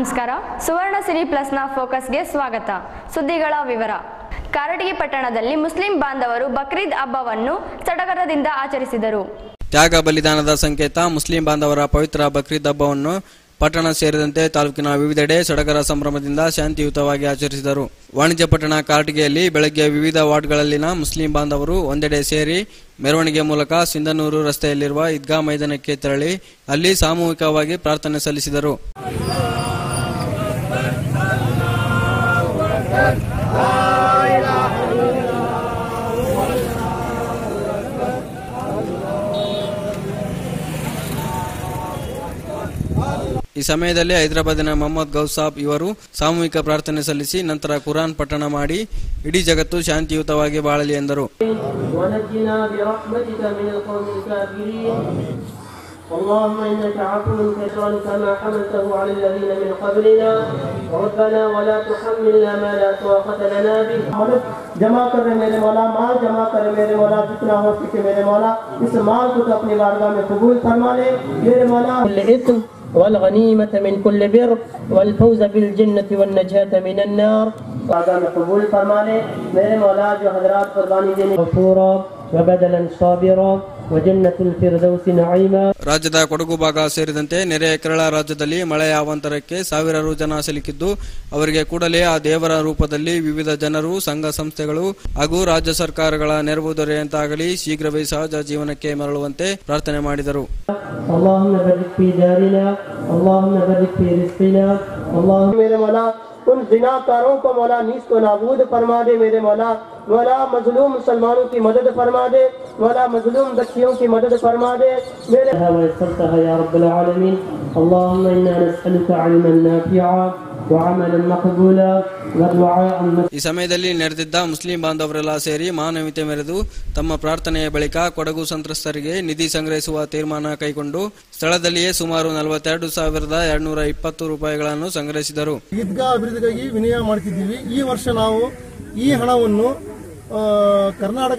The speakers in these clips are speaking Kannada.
ನಮಸ್ಕಾರ ಸುವರ್ಣ ಸಿರಿ ಪ್ಲಸ್ನ ಫೋಕಸ್ಗೆ ಸ್ವಾಗತ ಸುದ್ದಿಗಳ ವಿವರ ಕಾರಟಗಿ ಪಟ್ಟಣದಲ್ಲಿ ಮುಸ್ಲಿಂ ಬಾಂಧವರು ಬಕ್ರೀದ್ ಹಬ್ಬವನ್ನು ಸಡಗರದಿಂದ ಆಚರಿಸಿದರು ತ್ಯಾಗ ಬಲಿದಾನದ ಸಂಕೇತ ಮುಸ್ಲಿಂ ಬಾಂಧವರ ಪವಿತ್ರ ಬಕ್ರೀದ್ ಹಬ್ಬವನ್ನು ಪಟ್ಟಣ ಸೇರಿದಂತೆ ತಾಲೂಕಿನ ವಿವಿಧೆಡೆ ಸಡಗರ ಸಂಭ್ರಮದಿಂದ ಶಾಂತಿಯುತವಾಗಿ ಆಚರಿಸಿದರು ವಾಣಿಜ್ಯ ಪಟ್ಟಣ ಕಾರಟಗಿಯಲ್ಲಿ ಬೆಳಗ್ಗೆ ವಿವಿಧ ವಾರ್ಡ್ಗಳಲ್ಲಿನ ಮುಸ್ಲಿಂ ಬಾಂಧವರು ಒಂದೆಡೆ ಸೇರಿ ಮೆರವಣಿಗೆ ಮೂಲಕ ಸಿಂಧನೂರು ರಸ್ತೆಯಲ್ಲಿರುವ ಈದ್ಗಾ ಮೈದಾನಕ್ಕೆ ತೆರಳಿ ಅಲ್ಲಿ ಸಾಮೂಹಿಕವಾಗಿ ಪ್ರಾರ್ಥನೆ ಸಲ್ಲಿಸಿದರು ಈ ಸಮಯದಲ್ಲಿ ಹೈದರಾಬಾದಿನ ಮೊಹಮ್ಮದ್ ಗೌಸಾಬ್ ಇವರು ಸಾಮೂಹಿಕ ಪ್ರಾರ್ಥನೆ ಸಲ್ಲಿಸಿ ನಂತರ ಕುರಾನ್ ಪಠಣ ಮಾಡಿ ಇಡೀ ಜಗತ್ತು ಶಾಂತಿಯುತವಾಗಿ ಬಾಳಲಿ ಎಂದರು ونجنا برحمتك من القوم الكافرين اللهم انك عفو كريم كما حملته على الذين من قبلنا ربنا ولا تحملنا ما لا طاقة لنا به मदद जमा कर रहे मेरे मौला माल जमा कर मेरे मौला जितना हो सके मेरे मौला इस माल को तो अपनी बारगाह में कबूल फरमा ले मेरे मौला الإثم والغنيمة من كل بر والفوز بالجنة والنجاة من النار बारगाह में कबूल फरमा ले मेरे मौला जो हजरात कुर्बानी देने غفورا وبدلا صابرا وجنة الفردوس نعيما ರಾಜ್ಯದ ಕೊಡಗು ಭಾಗ ಸೇರಿದಂತೆ ನೆರೆಯ ಕೇರಳ ರಾಜ್ಯದಲ್ಲಿ ಮಳೆಯ ಅವಾಂತರಕ್ಕೆ ಸಾವಿರಾರು ಜನ ಸಿಲುಕಿದ್ದು ಅವರಿಗೆ ಕೂಡಲೇ ಆ ದೇವರ ರೂಪದಲ್ಲಿ ವಿವಿಧ ಜನರು ಸಂಘ ಸಂಸ್ಥೆಗಳು ಹಾಗೂ ರಾಜ್ಯ ಸರ್ಕಾರಗಳ ನೆರವು ದೊರೆಯುವಂತಾಗಲಿ ಶೀಘ್ರವೇ ಸಹಜ ಜೀವನಕ್ಕೆ ಮರಳುವಂತೆ ಪ್ರಾರ್ಥನೆ ಮಾಡಿದರು اللهم بارك في دارنا اللهم بارك في رزقنا اللهم मेरे मौला उन जिनाकारों को मौला नीस को नाबूद फरमा दे मेरे मौला मौला मजलूम मुसलमानों की मदद फरमा दे मौला मजलूम बच्चियों की मदद फरमा दे मेरे ويسرتها يا رب العالمين اللهم انا نسالك علما نافعا وعملا مقبولا ودعاء ಈ ಸಮಯದಲ್ಲಿ ನೆರೆದಿದ್ದ ಮುಸ್ಲಿಂ ಬಾಂಧವರೆಲ್ಲ ಸೇರಿ ಮಾನವೀಯತೆ ಮೆರೆದು ತಮ್ಮ ಪ್ರಾರ್ಥನೆಯ ಬಳಿಕ ಕೊಡಗು ಸಂತ್ರಸ್ತರಿಗೆ ನಿಧಿ ಸಂಗ್ರಹಿಸುವ ತೀರ್ಮಾನ ಕೈಗೊಂಡು ಸ್ಥಳದಲ್ಲಿಯೇ ಸುಮಾರು ನಲವತ್ತೆರಡು ಸಾವಿರದ ಎರಡ್ನೂರ ಇಪ್ಪತ್ತು ರೂಪಾಯಿಗಳನ್ನು ಸಂಗ್ರಹಿಸಿದರು ಈದ್ಗಾ ಅಭಿವೃದ್ಧಿಗಾಗಿ ವಿನಿಯೋಗ ಮಾಡ್ತಿದ್ದೀವಿ ಈ ವರ್ಷ ನಾವು ಈ ಹಣವನ್ನು ಆ, ಕರ್ನಾಟಕ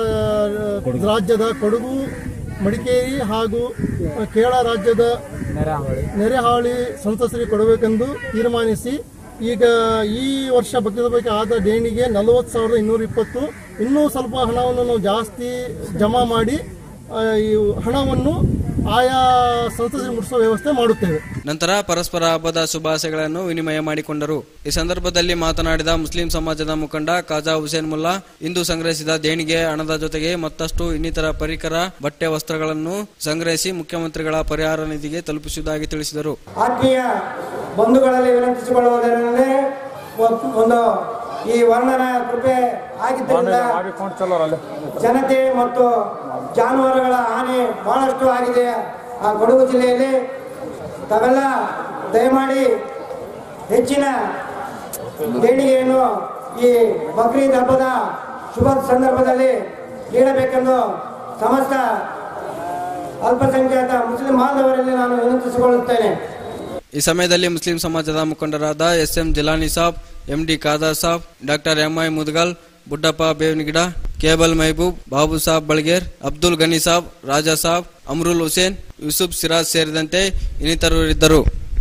ಆ, ರಾಜ್ಯದ ಕೊಡಗು ಮಡಿಕೇರಿ ಹಾಗೂ ಕೇರಳ ರಾಜ್ಯದ ನೆರೆಹಾಳಿ ಸಂತ್ರಸ್ತರಿಗೆ ಕೊಡಬೇಕೆಂದು ತೀರ್ಮಾನಿಸಿ ಈಗ ಈ ವರ್ಷ ಬಗ್ಗೆ ಆದ ದೇಣಿಗೆ ನಲವತ್ತು ಸಾವಿರದ ಇನ್ನೂರ ಇಪ್ಪತ್ತು ಇನ್ನೂ ಸ್ವಲ್ಪ ಹಣವನ್ನು ನಾವು ಜಾಸ್ತಿ ಜಮಾ ಮಾಡಿ ಆ, ಈ ಹಣವನ್ನು ಆಯಾ ಸಂತ್ರಸ್ತರಿಗೆ ಮುಟ್ಟಿಸುವ ವ್ಯವಸ್ಥೆ ಮಾಡುತ್ತೇವೆ ನಂತರ ಪರಸ್ಪರ ಹಬ್ಬದ ಶುಭಾಶಯಗಳನ್ನು ವಿನಿಮಯ ಮಾಡಿಕೊಂಡರು ಈ ಸಂದರ್ಭದಲ್ಲಿ ಮಾತನಾಡಿದ ಮುಸ್ಲಿಂ ಸಮಾಜದ ಮುಖಂಡ ಖಾಜಾ ಹುಸೇನ್ ಮುಲ್ಲಾ ಇಂದು ಸಂಗ್ರಹಿಸಿದ ದೇಣಿಗೆ ಹಣದ ಜೊತೆಗೆ ಮತ್ತಷ್ಟು ಇನ್ನಿತರ ಪರಿಕರ ಬಟ್ಟೆ ವಸ್ತ್ರಗಳನ್ನು ಸಂಗ್ರಹಿಸಿ ಮುಖ್ಯಮಂತ್ರಿಗಳ ಪರಿಹಾರ ನಿಧಿಗೆ ತಲುಪಿಸುವುದಾಗಿ ತಿಳಿಸಿದರು ಆತ್ಮೀಯ ಬಂಧುಗಳಲ್ಲಿ ವಿನಂತಿಸಿಕೊಳ್ಳುವುದೇನೆಂದರೆ ಒ- ಒಂದು ಈ ವರ್ಣನ ಕೃಪೆ ಆಗಿದ್ದರಿಂದ ಜನತೆ ಮತ್ತು ಜಾನುವಾರುಗಳ ಹಾನಿ ಬಹಳಷ್ಟು ಆಗಿದೆ ಆ ಕೊಡಗು ಜಿಲ್ಲೆಯಲ್ಲಿ ತಾವೆಲ್ಲ ದಯಮಾಡಿ ಹೆಚ್ಚಿನ ದೇಣಿಗೆಯನ್ನು ಈ ಬಕ್ರೀದ್ ಹಬ್ಬದ ಶುಭ ಸಂದರ್ಭದಲ್ಲಿ ನೀಡಬೇಕೆಂದು ಸಮಸ್ತ ಅಲ್ಪಸಂಖ್ಯಾತ ಮುಸ್ಲಿಂ ಬಾಂಧವರಲ್ಲಿ ನಾನು ವಿನಂತಿಸಿಕೊಳ್ಳುತ್ತೇನೆ ಈ ಸಮಯದಲ್ಲಿ ಮುಸ್ಲಿಂ ಸಮಾಜದ ಮುಖಂಡರಾದ S M Jilani Sab M D Khadar Sab doctor MI Mudgal Buddappa Bevinagida cable Mehboob Babu Sab Balger Abdul Gani Sab Raja Sab Amrul Hussain Yusuf Siraj ಸೇರಿದಂತೆ ಇನ್ನಿತರರು ಇದ್ದರು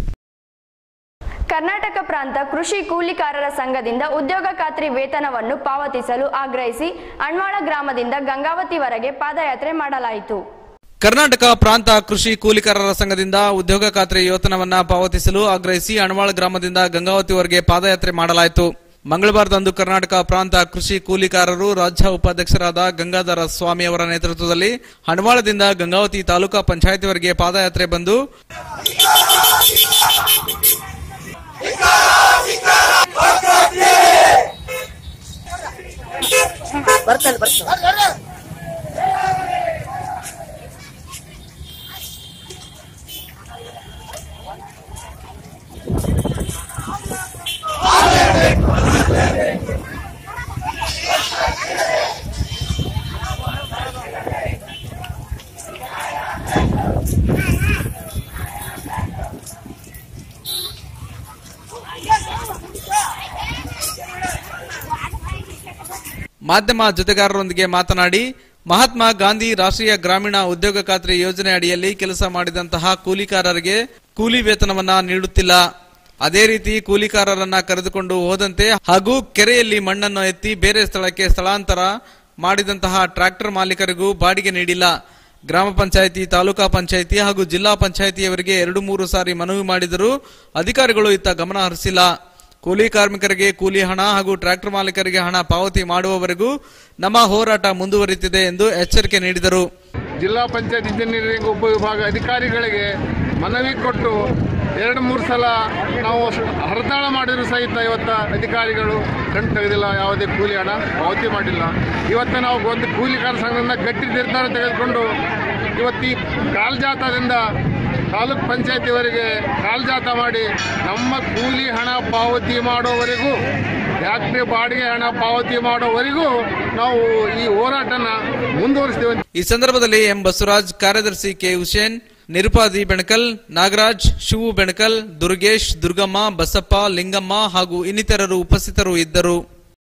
ಕರ್ನಾಟಕ ಪ್ರಾಂತ ಕೃಷಿ ಕೂಲಿಕಾರರ ಸಂಘದಿಂದ ಉದ್ಯೋಗ ಖಾತ್ರಿ ವೇತನವನ್ನು ಪಾವತಿಸಲು ಆಗ್ರಹಿಸಿ ಅಣ್ವಾಳ ಗ್ರಾಮದಿಂದ ಗಂಗಾವತಿವರೆಗೆ ಪಾದಯಾತ್ರೆ ಮಾಡಲಾಯಿತು ಕರ್ನಾಟಕ ಪ್ರಾಂತ ಕೃಷಿ ಕೂಲಿಕಾರರ ಸಂಘದಿಂದ ಉದ್ಯೋಗ ಖಾತ್ರಿ ವೇತನವನ್ನ ಪಾವತಿಸಲು ಆಗ್ರಹಿಸಿ ಅಣವಾಳ ಗ್ರಾಮದಿಂದ ಗಂಗಾವತಿವರೆಗೆ ಪಾದಯಾತ್ರೆ ಮಾಡಲಾಯಿತು ಮಂಗಳವಾರದಂದು ಕರ್ನಾಟಕ ಪ್ರಾಂತ ಕೃಷಿ ಕೂಲಿಕಾರರು ರಾಜ್ಯ ಉಪಾಧ್ಯಕ್ಷರಾದ ಗಂಗಾಧರ ಸ್ವಾಮಿ ಅವರ ನೇತೃತ್ವದಲ್ಲಿ ಹಣವಾಳದಿಂದ ಗಂಗಾವತಿ ತಾಲೂಕಾ ಪಂಚಾಯತಿವರೆಗೆ ಪಾದಯಾತ್ರೆ ಬಂದು ಮಾಧ್ಯಮ ಜೊತೆಗಾರರೊಂದಿಗೆ ಮಾತನಾಡಿ ಮಹಾತ್ಮ ಗಾಂಧಿ ರಾಷ್ಟ್ರೀಯ ಗ್ರಾಮೀಣ ಉದ್ಯೋಗ ಖಾತ್ರಿ ಯೋಜನೆ ಅಡಿಯಲ್ಲಿ ಕೆಲಸ ಮಾಡಿದಂತಹ ಕೂಲಿಕಾರರಿಗೆ ಕೂಲಿ ವೇತನವನ್ನ ನೀಡುತ್ತಿಲ್ಲ ಅದೇ ರೀತಿ ಕೂಲಿಕಾರರನ್ನ ಕರೆದುಕೊಂಡು ಹೋದಂತೆ ಹಾಗೂ ಕೆರೆಯಲ್ಲಿ ಮಣ್ಣನ್ನು ಎತ್ತಿ ಬೇರೆ ಸ್ಥಳಕ್ಕೆ ಸ್ಥಳಾಂತರ ಮಾಡಿದಂತಹ ಟ್ರ್ಯಾಕ್ಟರ್ ಮಾಲೀಕರಿಗೂ ಬಾಡಿಗೆ ನೀಡಿಲ್ಲ ಗ್ರಾಮ ಪಂಚಾಯಿತಿ ತಾಲೂಕಾ ಪಂಚಾಯಿತಿ ಹಾಗೂ ಜಿಲ್ಲಾ ಪಂಚಾಯಿತಿಯವರಿಗೆ ಎರಡು ಮೂರು ಸಾರಿ ಮನವಿ ಮಾಡಿದರೂ ಅಧಿಕಾರಿಗಳು ಇತ್ತ ಗಮನ ಹರಿಸಿಲ್ಲ ಕೂಲಿ ಕಾರ್ಮಿಕರಿಗೆ ಕೂಲಿ ಹಣ ಹಾಗೂ ಟ್ರ್ಯಾಕ್ಟರ್ ಮಾಲೀಕರಿಗೆ ಹಣ ಪಾವತಿ ಮಾಡುವವರೆಗೂ ನಮ್ಮ ಹೋರಾಟ ಮುಂದುವರಿತಿದೆ ಎಂದು ಎಚ್ಚರಿಕೆ ನೀಡಿದರು ಜಿಲ್ಲಾ ಪಂಚಾಯತ್ ಇಂಜಿನಿಯರಿಂಗ್ ಉಪವಿಭಾಗ ಅಧಿಕಾರಿಗಳಿಗೆ ಮನವಿ ಕೊಟ್ಟು ಎರಡು ಮೂರು ಸಲ ನಾವು ಹರತಾಳ ಮಾಡಿದ್ರು ಸಹಿತ ಇವತ್ತ ಅಧಿಕಾರಿಗಳು ಕಣ್ ತೆಗೆದಿಲ್ಲ ಯಾವುದೇ ಕೂಲಿ ಹಣ ಪಾವತಿ ಮಾಡಿಲ್ಲ ಇವತ್ತು ನಾವು ಒಂದು ಕೂಲಿಕಾರ ಸಂಘದಿಂದ ಗಟ್ಟಿ ನಿರ್ಧಾರ ತೆಗೆದುಕೊಂಡು ಇವತ್ತು ಈ ಕಾಲ್ಜಾತದಿಂದ ತಾಲೂಕ್ ಪಂಚಾಯತಿವರೆಗೆ ಕಾಲ್ಜಾತ ಮಾಡಿ ನಮ್ಮ ಕೂಲಿ ಹಣ ಪಾವತಿ ಮಾಡೋವರೆಗೂ ಫ್ಯಾಕ್ಟ್ರಿ ಬಾಡಿಗೆ ಹಣ ಪಾವತಿ ಮಾಡೋವರೆಗೂ ನಾವು ಈ ಹೋರಾಟನ ಮುಂದುವರಿಸ್ತೇವೆ ಈ ಸಂದರ್ಭದಲ್ಲಿ ಎಂ ಬಸವರಾಜ್ ಕಾರ್ಯದರ್ಶಿ ಕೆ ಹುಸೇನ್ ನಿರುಪಾದಿ ಬೆಣಕಲ್ ನಾಗರಾಜ್ ಶಿವು ಬೆಣಕಲ್ ದುರ್ಗೇಶ್ ದುರ್ಗಮ್ಮ ಬಸಪ್ಪ ಲಿಂಗಮ್ಮ ಹಾಗೂ ಇನ್ನಿತರರು ಉಪಸ್ಥಿತರು ಇದ್ದರು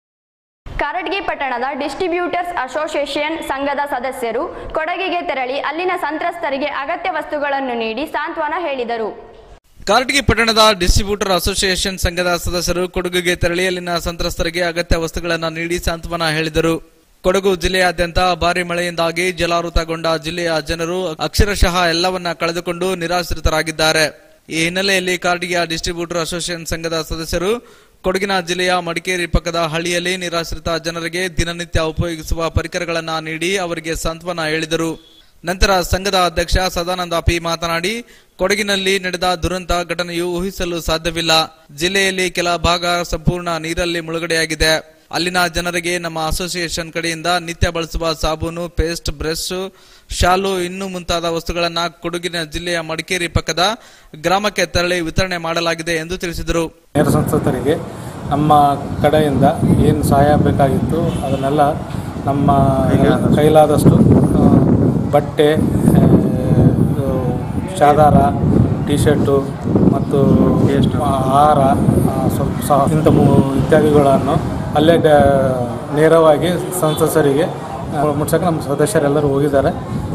ಕಾರಟಗಿ ಪಟ್ಟಣದ ಡಿಸ್ಟ್ರಿಬ್ಯೂಟರ್ಸ್ ಅಸೋಸಿಯೇಷನ್ ಸಂಘದ ಸದಸ್ಯರು ಕೊಡಗಿಗೆ ತೆರಳಿ ಅಲ್ಲಿನ ಸಂತ್ರಸ್ತರಿಗೆ ಅಗತ್ಯ ವಸ್ತುಗಳನ್ನು ನೀಡಿ ಸಾಂತ್ವನ ಹೇಳಿದರು ಕಾರಟಗಿ ಪಟ್ಟಣದ ಡಿಸ್ಟ್ರಿಬ್ಯೂಟರ್ ಅಸೋಸಿಯೇಷನ್ ಸಂಘದ ಸದಸ್ಯರು ಕೊಡಗಿಗೆ ತೆರಳಿ ಅಲ್ಲಿನ ಸಂತ್ರಸ್ತರಿಗೆ ಅಗತ್ಯ ವಸ್ತುಗಳನ್ನು ನೀಡಿ ಸಾಂತ್ವನ ಹೇಳಿದರು ಕೊಡಗು ಜಿಲ್ಲೆಯಾದ್ಯಂತ ಭಾರಿ ಮಳೆಯಿಂದಾಗಿ ಜಲಾವೃತಗೊಂಡ ಜಿಲ್ಲೆಯ ಜನರು ಅಕ್ಷರಶಃ ಎಲ್ಲವನ್ನ ಕಳೆದುಕೊಂಡು ನಿರಾಶ್ರಿತರಾಗಿದ್ದಾರೆ ಈ ಹಿನ್ನೆಲೆಯಲ್ಲಿ ಕಾರಟಗಿಯ ಡಿಸ್ಟ್ರಿಬ್ಯೂಟರ್ ಅಸೋಸಿಯೇಷನ್ ಸಂಘದ ಸದಸ್ಯರು ಕೊಡಗಿನ ಜಿಲ್ಲೆಯ ಮಡಿಕೇರಿ ಪಕ್ಕದ ಹಳ್ಳಿಯಲ್ಲಿ ನಿರಾಶ್ರಿತ ಜನರಿಗೆ ದಿನನಿತ್ಯ ಉಪಯೋಗಿಸುವ ಪರಿಕರಗಳನ್ನು ನೀಡಿ ಅವರಿಗೆ ಸಾಂತ್ವನ ಹೇಳಿದರು ನಂತರ ಸಂಘದ ಅಧ್ಯಕ್ಷ ಸದಾನಂದ ಪಿ ಮಾತನಾಡಿ ಕೊಡಗಿನಲ್ಲಿ ನಡೆದ ದುರಂತ ಘಟನೆಯು ಊಹಿಸಲು ಸಾಧ್ಯವಿಲ್ಲ ಜಿಲ್ಲೆಯಲ್ಲಿ ಕೆಲ ಭಾಗ ಸಂಪೂರ್ಣ ನೀರಲ್ಲಿ ಮುಳುಗಡೆಯಾಗಿದೆ ಅಲ್ಲಿನ ಜನರಿಗೆ ನಮ್ಮ ಅಸೋಸಿಯೇಷನ್ ಕಡೆಯಿಂದ ನಿತ್ಯ ಬಳಸುವ ಸಾಬೂನು ಪೇಸ್ಟ್ ಬ್ರಷ್ ಶಾಲು ಇನ್ನೂ ಮುಂತಾದ ವಸ್ತುಗಳನ್ನ ಕೊಡಗಿನ ಜಿಲ್ಲೆಯ ಮಡಿಕೇರಿ ಪಕ್ಕದ ಗ್ರಾಮಕ್ಕೆ ತೆರಳಿ ವಿತರಣೆ ಮಾಡಲಾಗಿದೆ ಎಂದು ತಿಳಿಸಿದರು ನೇರ ಸಂತ್ರಸ್ತರಿಗೆ ನಮ್ಮ ಕಡೆಯಿಂದ ಏನು ಸಹಾಯ ಬೇಕಾಗಿತ್ತು ಅದನ್ನೆಲ್ಲ ನಮ್ಮ ಕೈಲಾದಷ್ಟು ಆ, ಬಟ್ಟೆ ಆ, ಇದು ಶಾದಾರ ಟಿ ಶರ್ಟು ಮತ್ತು ಆಹಾರ ಆ, ಸ್ವಲ್ಪ ಸಹ ಇಂಥ ಮು- ಇತ್ಯಾದಿಗಳನ್ನು ಅಲ್ಲೇ ಡ- ನೇರವಾಗಿ ಸಂತ್ರಸ್ತರಿಗೆ ಮುಟ್ಸಕ್ಕೆ ನಮ್ಮ ಸದಸ್ಯರೆಲ್ಲರೂ ಹೋಗಿದ್ದಾರೆ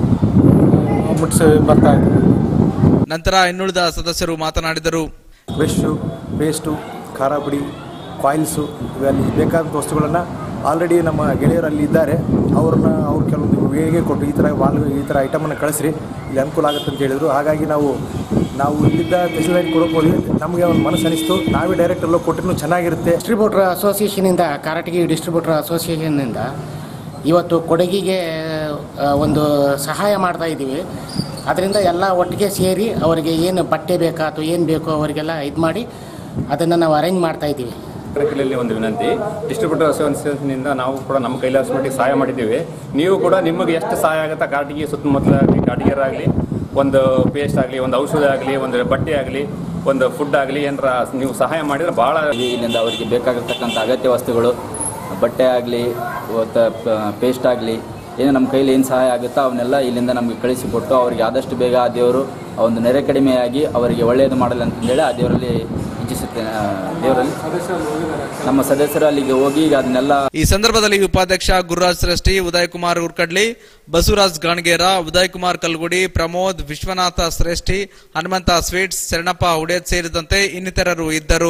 ಮುಟ್ಸಿ ಬರ್ತಾ ಇದ್ದಾರೆ ನಂತರ ಇನ್ನುಳಿದ ಸದಸ್ಯರು ಮಾತನಾಡಿದರು ಬ್ರಷ್ಷು ಪೇಸ್ಟು ಖಾರ ಪುಡಿ ಕಾಯಿಲ್ಸು ಇವೆಲ್ಲ ಬೇಕಾದಂಥ ವಸ್ತುಗಳನ್ನು ಆಲ್ರೆಡಿ ನಮ್ಮ ಗೆಳೆಯರು ಅಲ್ಲಿ ಇದ್ದಾರೆ ಅವ್ರನ್ನ ಅವ್ರು ಕೆಲವೊಂದು ವೇಗೆ ಕೊಟ್ಟು ಈ ಥರ ವಾಲ್ ಈ ಥರ ಐಟಮನ್ನು ಕಳಿಸ್ರಿ ಇಲ್ಲಿ ಅನುಕೂಲ ಆಗುತ್ತೆ ಅಂತ ಹೇಳಿದರು ಹಾಗಾಗಿ ನಾವು ನಾವು ಇಲ್ಲಿದ್ದ ತಹಸೀಲ್ದಾರಿ ಕೊಡೋಕೆ ಹೋದ್ವಿ ನಮಗೆ ಒಂದು ಮನಸ್ಸು ಅನಿಸ್ತು ನಾವೇ ಡೈರೆಕ್ಟ್ ಎಲ್ಲೋ ಕೊಟ್ಟರು ಚೆನ್ನಾಗಿರುತ್ತೆ ಡಿಸ್ಟ್ರಿಬ್ಯೂಟರ್ ಅಸೋಸಿಯೇಷನಿಂದ ಕಾರಟಗಿ ಡಿಸ್ಟ್ರಿಬ್ಯೂಟರ್ ಅಸೋಸಿಯೇಷನ್ನಿಂದ ಇವತ್ತು ಕೊಡಗಿಗೆ ಆ, ಒಂದು ಸಹಾಯ ಮಾಡ್ತಾ ಇದ್ದೀವಿ ಅದರಿಂದ ಎಲ್ಲ ಒಟ್ಟಿಗೆ ಸೇರಿ ಅವರಿಗೆ ಏನು ಬಟ್ಟೆ ಬೇಕಾ ಅಥವಾ ಏನು ಬೇಕೋ ಅವರಿಗೆಲ್ಲ ಇದು ಮಾಡಿ ಅದನ್ನು ನಾವು ಅರೇಂಜ್ ಮಾಡ್ತಾ ಇದ್ದೀವಿ ಸರ್ಕಲಲ್ಲಿ ಒಂದು ವಿನಂತಿ ಡಿಸ್ಟ್ರಿಬ್ಯೂಟರ್ ಅಸೋಸಿಯೇಷನ್ನಿಂದ ನಾವು ಕೂಡ ನಮ್ಮ ಕೈಲಾದ ಮಟ್ಟಿಗೆ ಸಹಾಯ ಮಾಡಿದ್ದೀವಿ ನೀವು ಕೂಡ ನಿಮಗೆ ಎಷ್ಟು ಸಹಾಯ ಆಗುತ್ತಾ ಕಾಟಿಗೆ ಸುತ್ತಮುತ್ತಲಾಗಲಿ ಕಾಟಿಗೆರಾಗಲಿ ಒಂದು ಪೇಸ್ಟ್ ಆಗಲಿ ಒಂದು ಔಷಧ ಆಗಲಿ ಒಂದು ಬಟ್ಟೆ ಆಗಲಿ ಒಂದು ಫುಡ್ ಆಗಲಿ ಏನಾರ ನೀವು ಸಹಾಯ ಮಾಡಿದ್ರೆ ಭಾಳ ಇಲ್ಲಿಂದ ಅವರಿಗೆ ಬೇಕಾಗಿರ್ತಕ್ಕಂಥ ಅಗತ್ಯ ವಸ್ತುಗಳು ಬಟ್ಟೆ ಆಗಲಿ ಪೇಸ್ಟ್ ಆಗಲಿ ಏನು ನಮ್ಮ ಕೈಲಿ ಏನು ಸಹಾಯ ಆಗುತ್ತೋ ಅವನ್ನೆಲ್ಲ ಇಲ್ಲಿಂದ ನಮಗೆ ಕಳಿಸಿಕೊಟ್ಟು ಅವರಿಗೆ ಆದಷ್ಟು ಬೇಗ ಆ ದೇವರು ಆ ಒಂದು ನೆರೆ ಕಡಿಮೆಯಾಗಿ ಅವರಿಗೆ ಒಳ್ಳೆಯದು ಮಾಡಲಿ ಅಂತಂದೇಳಿ ಆ ದೇವರಲ್ಲಿ ಇಚ್ಛಿಸುತ್ತೇನೆ ಆ ದೇವರಲ್ಲಿ ನಮ್ಮ ಸದಸ್ಯರು ಅಲ್ಲಿಗೆ ಹೋಗಿ ಈಗ ಅದನ್ನೆಲ್ಲ ಈ ಸಂದರ್ಭದಲ್ಲಿ ಉಪಾಧ್ಯಕ್ಷ ಗುರುರಾಜ್ ಶ್ರೇಷ್ಠಿ ಉದಯ್ ಕುಮಾರ್ ಉರ್ಕಡ್ಲಿ ಬಸವರಾಜ್ ಗಾಣಗೇರ ಉದಯ್ ಕುಮಾರ್ ಕಲ್ಗುಡಿ ಪ್ರಮೋದ್ ವಿಶ್ವನಾಥ ಶ್ರೇಷ್ಠಿ ಹನುಮಂತ ಸ್ವೀಟ್ಸ್ ಶರಣಪ್ಪ ಉಡೇದ್ ಸೇರಿದಂತೆ ಇನ್ನಿತರರು ಇದ್ದರು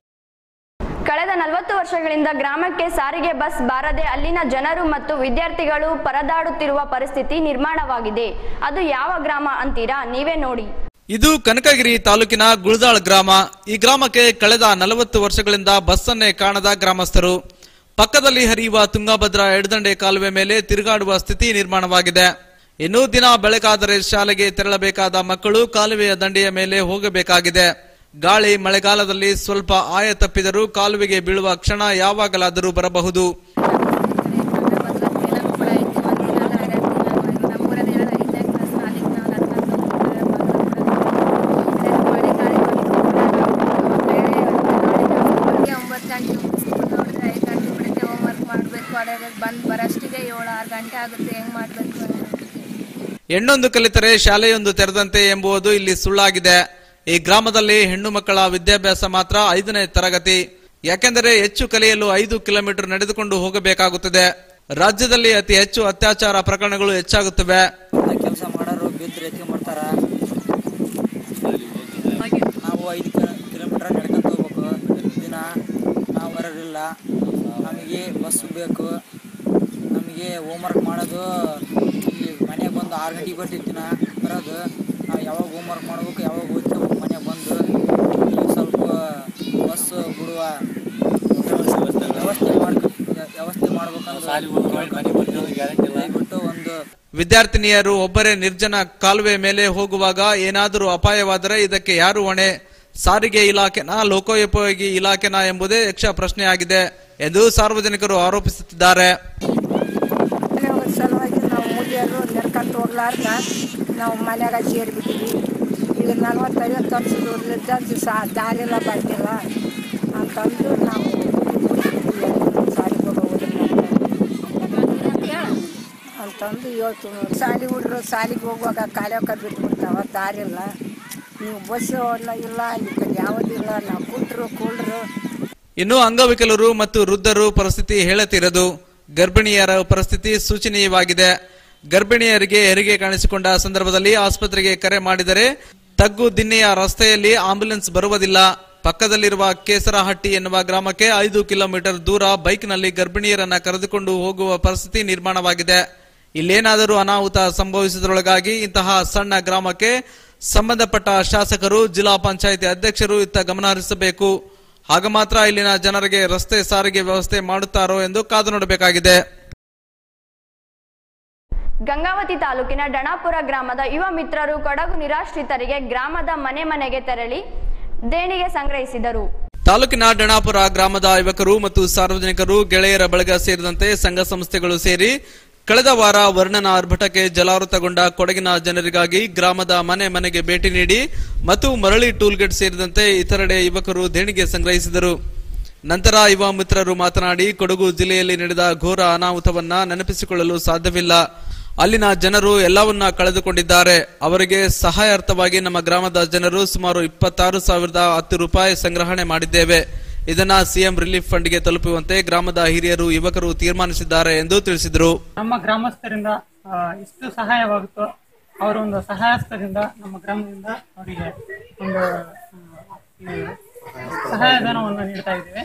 ಕಳೆದ ನಲವತ್ತು ವರ್ಷಗಳಿಂದ ಗ್ರಾಮಕ್ಕೆ ಸಾರಿಗೆ ಬಸ್ ಬಾರದೆ ಅಲ್ಲಿನ ಜನರು ಮತ್ತು ವಿದ್ಯಾರ್ಥಿಗಳು ಪರದಾಡುತ್ತಿರುವ ಪರಿಸ್ಥಿತಿ ನಿರ್ಮಾಣವಾಗಿದೆ ಅದು ಯಾವ ಗ್ರಾಮ ಅಂತೀರಾ ನೀವೇ ನೋಡಿ ಇದು ಕನಕಗಿರಿ ತಾಲೂಕಿನ ಗುಳದಾಳ್ ಗ್ರಾಮ ಈ ಗ್ರಾಮಕ್ಕೆ ಕಳೆದ ನಲವತ್ತು ವರ್ಷಗಳಿಂದ ಬಸ್ಸನ್ನೇ ಕಾಣದ ಗ್ರಾಮಸ್ಥರು ಪಕ್ಕದಲ್ಲಿ ಹರಿಯುವ ತುಂಗಭದ್ರಾ ಎಡದಂಡೆ ಕಾಲುವೆ ಮೇಲೆ ತಿರುಗಾಡುವ ಸ್ಥಿತಿ ನಿರ್ಮಾಣವಾಗಿದೆ ಇನ್ನೂ ದಿನ ಬೆಳಕಾದರೆ ಶಾಲೆಗೆ ತೆರಳಬೇಕಾದ ಮಕ್ಕಳು ಕಾಲುವೆಯ ದಂಡೆಯ ಮೇಲೆ ಹೋಗಬೇಕಾಗಿದೆ ಗಾಳಿ ಮಳೆಗಾಲದಲ್ಲಿ ಸ್ವಲ್ಪ ಆಯ ತಪ್ಪಿದರೂ ಕಾಲುವೆಗೆ ಬೀಳುವ ಕ್ಷಣ ಯಾವಾಗಲಾದರೂ ಬರಬಹುದು ಒಂಬತ್ತು ಗಂಟೆ ಮುಗಿಸ್ಕೊಂಡು ನೋಡಿದ್ರೆ ಐದು ಗಂಟೆ ಬಿಡುತ್ತೆ ಹೋಮ್ವರ್ಕ್ ಮಾಡಬೇಕು ಅದಾಗ ಬಂದು ಬರೋಷ್ಟಿಗೆ ಏಳು ಆರು ಗಂಟೆ ಆಗುತ್ತೆ ಹೆಂಗೆ ಮಾಡಬೇಕು ಹೆಣ್ಣೊಂದು ಕಲಿತರೆ ಶಾಲೆಯೊಂದು ತೆರೆದಂತೆ ಎಂಬುದು ಇಲ್ಲಿ ಸುಳ್ಳಾಗಿದೆ ಈ ಗ್ರಾಮದಲ್ಲಿ ಹೆಣ್ಣು ಮಕ್ಕಳ ವಿದ್ಯಾಭ್ಯಾಸ ಮಾತ್ರ ಐದನೇ ತರಗತಿ ಯಾಕೆಂದರೆ ಹೆಚ್ಚು ಕಲಿಯಲು ಐದು ಕಿಲೋಮೀಟರ್ ನಡೆದುಕೊಂಡು ಹೋಗಬೇಕಾಗುತ್ತದೆ ರಾಜ್ಯದಲ್ಲಿ ಅತಿ ಹೆಚ್ಚು ಅತ್ಯಾಚಾರ ಪ್ರಕರಣಗಳು ಹೆಚ್ಚಾಗುತ್ತವೆ ಕೆಲಸ ಮಾಡೋರು ಬಿದ್ದು ಎತ್ಕೊಂಡ್ಬರ್ತಾರ ನಾವು ಐದು ಕಿಲೋಮೀಟರ್ ನಡ್ಕೊಂತ ದಿನ ನಾವು ಬರೋದಿಲ್ಲ ನಮಗೆ ಬಸ್ ಬೇಕು ನಮಗೆ ಹೋಮ್ವರ್ಕ್ ಮಾಡೋದು ಇಲ್ಲಿ ಮನೆಗೆ ಬಂದು ಆರು ಗಂಟೆಗೆ ಬರ್ತಿದ್ದಿನ ಬರೋದು ನಾವು ಯಾವಾಗ ಹೋಮ್ವರ್ಕ್ ಮಾಡ್ಬೇಕು ಯಾವಾಗ ಓದ್ತೇವೆ ಮನೆಗೆ ಬಂದು ಇಲ್ಲಿ ಸ್ವಲ್ಪ ಬಸ್ ಬಿಡುವ ವ್ಯವಸ್ಥೆ ಮಾಡ್ಕೊ ವ್ಯವಸ್ಥೆ ಮಾಡ್ಬೇಕಂತ ದಯವಿಟ್ಟು ಒಂದು ವಿದ್ಯಾರ್ಥಿನಿಯರು ಒಬ್ಬರೇ ನಿರ್ಜನ ಕಾಲುವೆ ಮೇಲೆ ಹೋಗುವಾಗ ಏನಾದರೂ ಅಪಾಯವಾದರೆ ಇದಕ್ಕೆ ಯಾರು ಹೊಣೆ ಸಾರಿಗೆ ಇಲಾಖೆನ ಲೋಕೋಪಯೋಗಿ ಇಲಾಖೆನ ಎಂಬುದೇ ಯಕ್ಷ ಪ್ರಶ್ನೆಯಾಗಿದೆ ಎಂದು ಸಾರ್ವಜನಿಕರು ಆರೋಪಿಸುತ್ತಿದ್ದಾರೆ ಹೋಗೋ ಸಲುವಾಗಿ ನಾವು ಮುದಿಯರು ನಡ್ಕೊಂತ ಹೋಗ್ಲಾರ್ದ ನಾವು ಮನ್ಯಾಗ ಸೇರಿಬಿಟ್ಟಿವಿ ಈಗ ನಲ್ವತ್ತೈವತ್ತು ವರ್ಷದ ಸಹ ದಾರಿಲ್ಲ ಬಂದಿಲ್ಲ ಅಂತಂದು ನಾವು ಸಾಲಿಗೆ ಅಂತಂದು ಹೇಳ್ತು ಸಾಲಿ ಹುಡುಗರು ಸಾಲಿಗೆ ಹೋಗುವಾಗ ಕಾಲೋಕ ಬಿಟ್ಬಿಡ್ತಾವ ದಾರಿಲ್ಲ ನೀವು ಬಸ್ ಇಲ್ಲ ಈ ಕಡೆ ಯಾವುದಿಲ್ಲ ನಾವು ಕುಂಟ್ರು ಕೂಳ್ರು ಇನ್ನು ಅಂಗವಿಕಲರು ಮತ್ತು ವೃದ್ಧರು ಪರಿಸ್ಥಿತಿ ಹೇಳತಿರದು ಗರ್ಭಿಣಿಯರ ಪರಿಸ್ಥಿತಿ ಸೂಚನೀಯವಾಗಿದೆ ಗರ್ಭಿಣಿಯರಿಗೆ ಹೆರಿಗೆ ಕಾಣಿಸಿಕೊಂಡ ಸಂದರ್ಭದಲ್ಲಿ ಆಸ್ಪತ್ರೆಗೆ ಕರೆ ಮಾಡಿದರೆ ತಗ್ಗು ದಿನ್ನೆಯ ರಸ್ತೆಯಲ್ಲಿ ಆಂಬ್ಯುಲೆನ್ಸ್ ಬರುವುದಿಲ್ಲ ಪಕ್ಕದಲ್ಲಿರುವ ಕೇಸರಹಟ್ಟಿ ಎನ್ನುವ ಗ್ರಾಮಕ್ಕೆ ಐದು ಕಿಲೋಮೀಟರ್ ದೂರ ಬೈಕ್ನಲ್ಲಿ ಗರ್ಭಿಣಿಯರನ್ನ ಕರೆದುಕೊಂಡು ಹೋಗುವ ಪರಿಸ್ಥಿತಿ ನಿರ್ಮಾಣವಾಗಿದೆ ಇಲ್ಲೇನಾದರೂ ಅನಾಹುತ ಸಂಭವಿಸಿದ್ರೊಳಗಾಗಿ ಇಂತಹ ಸಣ್ಣ ಗ್ರಾಮಕ್ಕೆ ಸಂಬಂಧಪಟ್ಟ ಶಾಸಕರು ಜಿಲ್ಲಾ ಪಂಚಾಯಿತಿ ಅಧ್ಯಕ್ಷರು ಇತ್ತ ಗಮನ ಹರಿಸಬೇಕು ಆಗ ಮಾತ್ರ ಇಲ್ಲಿನ ಜನರಿಗೆ ರಸ್ತೆ ಸಾರಿಗೆ ವ್ಯವಸ್ಥೆ ಮಾಡುತ್ತಾರೋ ಎಂದು ಕಾದು ನೋಡಬೇಕಾಗಿದೆ ಗಂಗಾವತಿ ತಾಲೂಕಿನ ಡಣಾಪುರ ಗ್ರಾಮದ ಯುವ ಮಿತ್ರರು ಕೊಡಗು ನಿರಾಶ್ರಿತರಿಗೆ ಗ್ರಾಮದ ಮನೆ ಮನೆಗೆ ತೆರಳಿ ದೇಣಿಗೆ ಸಂಗ್ರಹಿಸಿದರು ತಾಲೂಕಿನ ಡಣಾಪುರ ಗ್ರಾಮದ ಯುವಕರು ಮತ್ತು ಸಾರ್ವಜನಿಕರು ಗೆಳೆಯರ ಬಳಗ ಸೇರಿದಂತೆ ಸಂಘ ಸಂಸ್ಥೆಗಳು ಸೇರಿ ಕಳೆದ ವಾರ ವರ್ಣನ ಆರ್ಭಟಕ್ಕೆ ಜಲಾವೃತಗೊಂಡ ಕೊಡಗಿನ ಜನರಿಗಾಗಿ ಗ್ರಾಮದ ಮನೆ ಮನೆಗೆ ಭೇಟಿ ನೀಡಿ ಮತ್ತು ಮರಳಿ ಟೂಲ್ಗೇಟ್ ಸೇರಿದಂತೆ ಇತರೆಡೆ ಯುವಕರು ದೇಣಿಗೆ ಸಂಗ್ರಹಿಸಿದರು ನಂತರ ಯುವ ಮಿತ್ರರು ಮಾತನಾಡಿ ಕೊಡಗು ಜಿಲ್ಲೆಯಲ್ಲಿ ನಡೆದ ಘೋರ ಅನಾಹುತವನ್ನ ನೆನಪಿಸಿಕೊಳ್ಳಲು ಸಾಧ್ಯವಿಲ್ಲ ಅಲ್ಲಿನ ಜನರು ಎಲ್ಲವನ್ನ ಕಳೆದುಕೊಂಡಿದ್ದಾರೆ ಅವರಿಗೆ ಸಹಾಯಾರ್ಥವಾಗಿ ನಮ್ಮ ಗ್ರಾಮದ ಜನರು ಸುಮಾರು ಇಪ್ಪತ್ತಾರು ಸಾವಿರದ ಹತ್ತು ರೂಪಾಯಿ ಸಂಗ್ರಹಣೆ ಮಾಡಿದ್ದೇವೆ ಇದನ್ನ ಸಿಎಂ ರಿಲೀಫ್ ಫಂಡ್ಗೆ ತಲುಪುವಂತೆ ಗ್ರಾಮದ ಹಿರಿಯರು ಯುವಕರು ತೀರ್ಮಾನಿಸಿದ್ದಾರೆ ಎಂದು ತಿಳಿಸಿದರು ನಮ್ಮ ಗ್ರಾಮಸ್ಥರಿಂದ ಆ, ಎಷ್ಟು ಸಹಾಯವಾಗುತ್ತೋ ಅವರ ಒಂದು ಸಹಾಯಸ್ಥದಿಂದ ನಮ್ಮ ಗ್ರಾಮದಿಂದ ಅವರಿಗೆ ಒಂದು ಆ, ಈ ಸಹಾಯಧನವನ್ನು ನೀಡ್ತಾ ಇದ್ದೇವೆ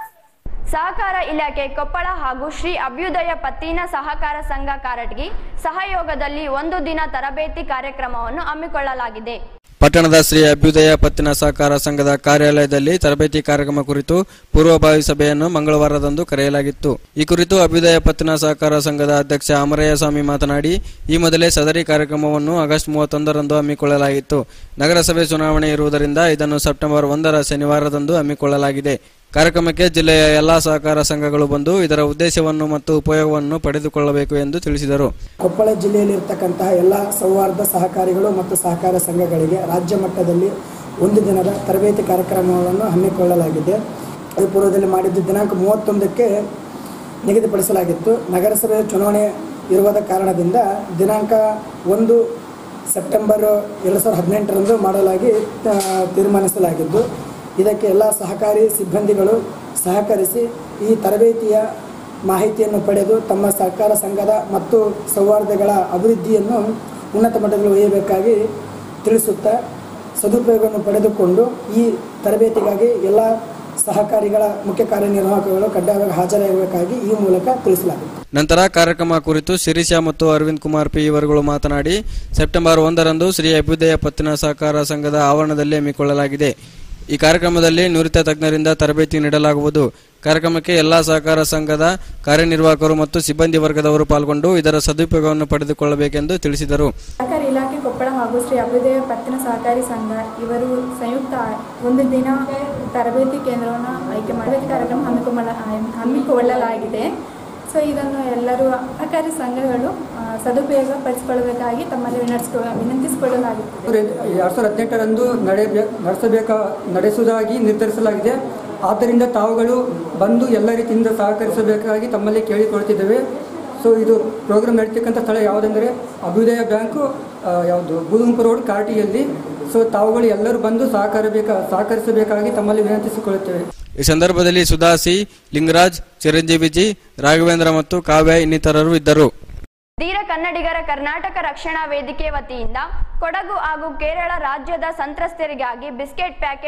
ಸಹಕಾರ ಇಲಾಖೆ ಕೊಪ್ಪಳ ಹಾಗೂ ಶ್ರೀ ಅಭ್ಯುದಯ ಪತ್ತಿನ ಸಹಕಾರ ಸಂಘ ಕಾರಟಗಿ ಸಹಯೋಗದಲ್ಲಿ ಒಂದು ದಿನ ತರಬೇತಿ ಕಾರ್ಯಕ್ರಮವನ್ನು ಹಮ್ಮಿಕೊಳ್ಳಲಾಗಿದೆ ಪಟ್ಟಣದ ಶ್ರೀ ಅಭ್ಯುದಯ ಪತ್ತಿನ ಸಹಕಾರ ಸಂಘದ ಕಾರ್ಯಾಲಯದಲ್ಲಿ ತರಬೇತಿ ಕಾರ್ಯಕ್ರಮ ಕುರಿತು ಪೂರ್ವಭಾವಿ ಸಭೆಯನ್ನು ಮಂಗಳವಾರದಂದು ಕರೆಯಲಾಗಿತ್ತು ಈ ಕುರಿತು ಅಭ್ಯುದಯ ಪತ್ತಿನ ಸಹಕಾರ ಸಂಘದ ಅಧ್ಯಕ್ಷ ಅಮರಯ್ಯ ಸ್ವಾಮಿ ಮಾತನಾಡಿ ಈ ಮೊದಲೇ ಸದರಿ ಕಾರ್ಯಕ್ರಮವನ್ನು ಆಗಸ್ಟ್ ಮೂವತ್ತೊಂದರಂದು ಹಮ್ಮಿಕೊಳ್ಳಲಾಗಿತ್ತು ನಗರಸಭೆ ಚುನಾವಣೆ ಇರುವುದರಿಂದ ಇದನ್ನು ಸೆಪ್ಟೆಂಬರ್ ಒಂದರ ಶನಿವಾರದಂದು ಹಮ್ಮಿಕೊಳ್ಳಲಾಗಿದೆ ಕಾರ್ಯಕ್ರಮಕ್ಕೆ ಜಿಲ್ಲೆಯ ಎಲ್ಲಾ ಸಹಕಾರ ಸಂಘಗಳು ಬಂದು ಇದರ ಉದ್ದೇಶವನ್ನು ಮತ್ತು ಉಪಯೋಗವನ್ನು ಪಡೆದುಕೊಳ್ಳಬೇಕು ಎಂದು ತಿಳಿಸಿದರು ಕೊಪ್ಪಳ ಜಿಲ್ಲೆಯಲ್ಲಿರ್ತಕ್ಕಂತಹ ಎಲ್ಲ ಸೌಹಾರ್ದ ಸಹಕಾರಿಗಳು ಮತ್ತು ಸಹಕಾರ ಸಂಘಗಳಿಗೆ ರಾಜ್ಯ ಮಟ್ಟದಲ್ಲಿ ಒಂದು ದಿನದ ತರಬೇತಿ ಕಾರ್ಯಕ್ರಮಗಳನ್ನು ಹಮ್ಮಿಕೊಳ್ಳಲಾಗಿದೆ ಅದು ಪೂರ್ವದಲ್ಲಿ ಮಾಡಿದ್ದು ದಿನಾಂಕ ಮೂವತ್ತೊಂದಕ್ಕೆ ನಿಗದಿಪಡಿಸಲಾಗಿತ್ತು ನಗರಸಭೆ ಚುನಾವಣೆ ಇರುವುದ ಕಾರಣದಿಂದ ದಿನಾಂಕ ಒಂದು ಸೆಪ್ಟೆಂಬರ್ ಎರಡು ಸಾವಿರದ ಹದಿನೆಂಟರಂದು ಮಾಡಲಾಗಿ ಆ, ತೀರ್ಮಾನಿಸಲಾಗಿದ್ದು ಇದಕ್ಕೆ ಎಲ್ಲ ಸಹಕಾರಿ ಸಿಬ್ಬಂದಿಗಳು ಸಹಕರಿಸಿ ಈ ತರಬೇತಿಯ ಮಾಹಿತಿಯನ್ನು ಪಡೆದು ತಮ್ಮ ಸಹಕಾರ ಸಂಘದ ಮತ್ತು ಸೌಹಾರ್ದಗಳ ಅಭಿವೃದ್ಧಿಯನ್ನು ಉನ್ನತ ಮಟ್ಟದಲ್ಲಿ ಒಯ್ಯಬೇಕಾಗಿ ತಿಳಿಸುತ್ತಾ ಸದುಪಯೋಗವನ್ನು ಪಡೆದುಕೊಂಡು ಈ ತರಬೇತಿಗಾಗಿ ಎಲ್ಲ ಸಹಕಾರಿಗಳ ಮುಖ್ಯ ಕಾರ್ಯನಿರ್ವಾಹಕಗಳು ಕಡ್ಡಾಯವಾಗಿ ಹಾಜರಾಗಬೇಕಾಗಿ ಈ ಮೂಲಕ ತಿಳಿಸಲಾಗಿದೆ ನಂತರ ಕಾರ್ಯಕ್ರಮ ಕುರಿತು ಶಿರೀಷ ಮತ್ತು ಅರವಿಂದ್ ಕುಮಾರ್ ಪಿ ಇವರುಗಳು ಮಾತನಾಡಿ ಸೆಪ್ಟೆಂಬರ್ ಒಂದರಂದು ಶ್ರೀ ಅಭ್ಯುದಯ ಪತ್ತಿನ ಸಹಕಾರ ಸಂಘದ ಆವರಣದಲ್ಲಿ ಹಮ್ಮಿಕೊಳ್ಳಲಾಗಿದೆ ಈ ಕಾರ್ಯಕ್ರಮದಲ್ಲಿ ನುರಿತ ತಜ್ಞರಿಂದ ತರಬೇತಿ ನೀಡಲಾಗುವುದು ಕಾರ್ಯಕ್ರಮಕ್ಕೆ ಎಲ್ಲಾ ಸಹಕಾರ ಸಂಘದ ಕಾರ್ಯನಿರ್ವಾಹಕರು ಮತ್ತು ಸಿಬ್ಬಂದಿ ವರ್ಗದವರು ಪಾಲ್ಗೊಂಡು ಇದರ ಸದುಪಯೋಗವನ್ನು ಪಡೆದುಕೊಳ್ಳಬೇಕೆಂದು ತಿಳಿಸಿದರು ಸಹಕಾರಿ ಇಲಾಖೆ ಕೊಪ್ಪಳ ಹಾಗೂ ಶ್ರೀ ಅಭ್ಯುದಯ ಪತ್ತಿನ ಸಹಕಾರಿ ಸಂಘ ಇವರು ಸಂಯುಕ್ತ ಒಂದು ದಿನ ತರಬೇತಿ ಕೇಂದ್ರವನ್ನು ಆಯ್ಕೆ ಮಾಡಿ ಕಾರ್ಯಕ್ರಮ ಹಮ್ಮಿಕೊಳ್ಳ ಹಮ್ಮಿಕೊಳ್ಳಲಾಗಿದೆ ಸೊ ಇದನ್ನು ಎಲ್ಲರೂ ಸಹಕಾರಿ ಸಂಘಗಳು ಆ, ಸದುಪಯೋಗ ಪಡಿಸಿಕೊಳ್ಳಬೇಕಾಗಿ ತಮ್ಮಲ್ಲಿ ವಿನರ್ಸ್ಕೊ ವಿನಂತಿಸಿಕೊಳ್ಳಲಾಗುತ್ತದೆ ಎರಡು ಸಾವಿರದ ಹದಿನೆಂಟರಂದು ನಡೆಯಬೇ ನಡೆಸಬೇಕ ನಡೆಸುವುದಾಗಿ ನಿರ್ಧರಿಸಲಾಗಿದೆ ಆದ್ದರಿಂದ ತಾವುಗಳು ಬಂದು ಎಲ್ಲ ರೀತಿಯಿಂದ ಸಹಕರಿಸಬೇಕಾಗಿ ತಮ್ಮಲ್ಲಿ ಕೇಳಿಕೊಳ್ತಿದ್ದೇವೆ ಸೊ ಇದು ಪ್ರೋಗ್ರಾಮ್ ನಡೀತಕ್ಕಂಥ ಸ್ಥಳ ಯಾವುದೆಂದರೆ ಅಭ್ಯುದಯ ಬ್ಯಾಂಕು ಆ, ಯಾವುದು ಬೂದುಂಪು ರೋಡ್ ಕಾಟಿಯಲ್ಲಿ ಸೊ ತಾವುಗಳು ಎಲ್ಲರೂ ಬಂದು ಸಹಕಾರ ಬೇಕಾ ಸಹಕರಿಸಬೇಕಾಗಿ ತಮ್ಮಲ್ಲಿ ವಿನಂತಿಸಿಕೊಳ್ಳುತ್ತೇವೆ ಈ ಸಂದರ್ಭದಲ್ಲಿ ಸುಧಾಸಿ ಲಿಂಗರಾಜ್ ಚಿರಂಜೀವಿ ಜಿ ರಾಘವೇಂದ್ರ ಮತ್ತು ಕಾವ್ಯ ಇನ್ನಿತರರು ಇದ್ದರು ಧೀರ ಕನ್ನಡಿಗರ ಕರ್ನಾಟಕ ರಕ್ಷಣಾ ವೇದಿಕೆ ವತಿಯಿಂದ ಕೊಡಗು ಹಾಗೂ ಕೇರಳ ರಾಜ್ಯದ ಸಂತ್ರಸ್ತರಿಗಾಗಿ ಬಿಸ್ಕೆಟ್ ಪ್ಯಾಕೆಟ್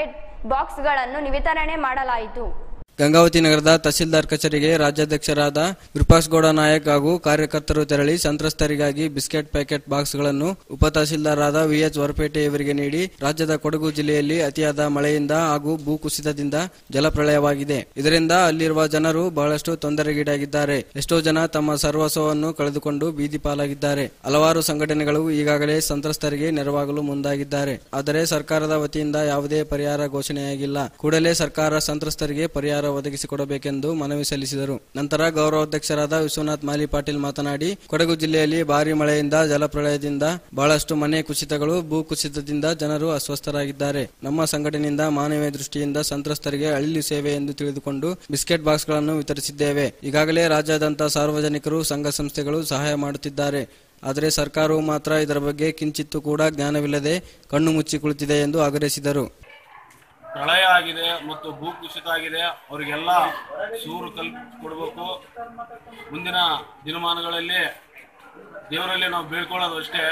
ಬಾಕ್ಸ್ಗಳನ್ನು ವಿತರಣೆ ಮಾಡಲಾಯಿತು ಗಂಗಾವತಿ ನಗರದ ತಹಸೀಲ್ದಾರ್ ಕಚೇರಿಗೆ ರಾಜ್ಯಾಧ್ಯಕ್ಷರಾದ ವಿಪಾಸ್ಗೌಡ ನಾಯಕ್ ಹಾಗೂ ಕಾರ್ಯಕರ್ತರು ತೆರಳಿ ಸಂತ್ರಸ್ತರಿಗಾಗಿ ಬಿಸ್ಕೆಟ್ ಪ್ಯಾಕೆಟ್ ಬಾಕ್ಸ್ಗಳನ್ನು ಉಪ ತಹಸೀಲ್ದಾರಾದ ವಿಎಚ್ ಹೊರಪೇಟೆ ಇವರಿಗೆ ನೀಡಿ ರಾಜ್ಯದ ಕೊಡಗು ಜಿಲ್ಲೆಯಲ್ಲಿ ಅತಿಯಾದ ಮಳೆಯಿಂದ ಹಾಗೂ ಭೂಕುಸಿತದಿಂದ ಜಲಪ್ರಳಯವಾಗಿದೆ ಇದರಿಂದ ಅಲ್ಲಿರುವ ಜನರು ಬಹಳಷ್ಟು ತೊಂದರೆಗೀಡಾಗಿದ್ದಾರೆ ಎಷ್ಟೋ ಜನ ತಮ್ಮ ಸರ್ವಸ್ವವನ್ನು ಕಳೆದುಕೊಂಡು ಬೀದಿ ಪಾಲಾಗಿದ್ದಾರೆ ಹಲವಾರು ಸಂಘಟನೆಗಳು ಈಗಾಗಲೇ ಸಂತ್ರಸ್ತರಿಗೆ ನೆರವಾಗಲು ಮುಂದಾಗಿದ್ದಾರೆ ಆದರೆ ಸರ್ಕಾರದ ವತಿಯಿಂದ ಯಾವುದೇ ಪರಿಹಾರ ಘೋಷಣೆಯಾಗಿಲ್ಲ ಕೂಡಲೇ ಸರ್ಕಾರ ಸಂತ್ರಸ್ತರಿಗೆ ಪರಿಹಾರ ಒದಗಿಸಿಕೊಡಬೇಕೆಂದು ಮನವಿ ಸಲ್ಲಿಸಿದರು ನಂತರ ಗೌರವಾಧ್ಯಕ್ಷರಾದ ವಿಶ್ವನಾಥ್ ಮಾಲಿ ಪಾಟೀಲ್ ಮಾತನಾಡಿ ಕೊಡಗು ಜಿಲ್ಲೆಯಲ್ಲಿ ಭಾರಿ ಮಳೆಯಿಂದ ಜಲಪ್ರಳಯದಿಂದ ಬಹಳಷ್ಟು ಮನೆ ಕುಸಿತಗಳು ಭೂ ಕುಸಿತದಿಂದ ಜನರು ಅಸ್ವಸ್ಥರಾಗಿದ್ದಾರೆ ನಮ್ಮ ಸಂಘಟನೆಯಿಂದ ಮಾನವೀಯ ದೃಷ್ಟಿಯಿಂದ ಸಂತ್ರಸ್ತರಿಗೆ ಅಳಿಲು ಸೇವೆ ಎಂದು ತಿಳಿದುಕೊಂಡು ಬಿಸ್ಕೆಟ್ ಬಾಕ್ಸ್ಗಳನ್ನು ವಿತರಿಸಿದ್ದೇವೆ ಈಗಾಗಲೇ ರಾಜ್ಯಾದ್ಯಂತ ಸಾರ್ವಜನಿಕರು ಸಂಘ ಸಂಸ್ಥೆಗಳು ಸಹಾಯ ಮಾಡುತ್ತಿದ್ದಾರೆ ಆದರೆ ಸರ್ಕಾರವು ಮಾತ್ರ ಇದರ ಬಗ್ಗೆ ಕಿಂಚಿತ್ತೂ ಕೂಡ ಜ್ಞಾನವಿಲ್ಲದೆ ಕಣ್ಣು ಮುಚ್ಚಿ ಕುಳಿತಿದೆ ಎಂದು ಆಗ್ರಹಿಸಿದರು ಪ್ರಳಯ ಆಗಿದೆ ಮತ್ತು ಭೂ ಕುಸಿತ ಆಗಿದೆ ಅವರಿಗೆಲ್ಲ ಸೂರು ಕಲ್ಪ್ ಕೊಡಬೇಕು ಮುಂದಿನ ದಿನಮಾನಗಳಲ್ಲಿ ದೇವರಲ್ಲಿ ನಾವು ಬೇಡ್ಕೊಳ್ಳೋದು ಅಷ್ಟೇ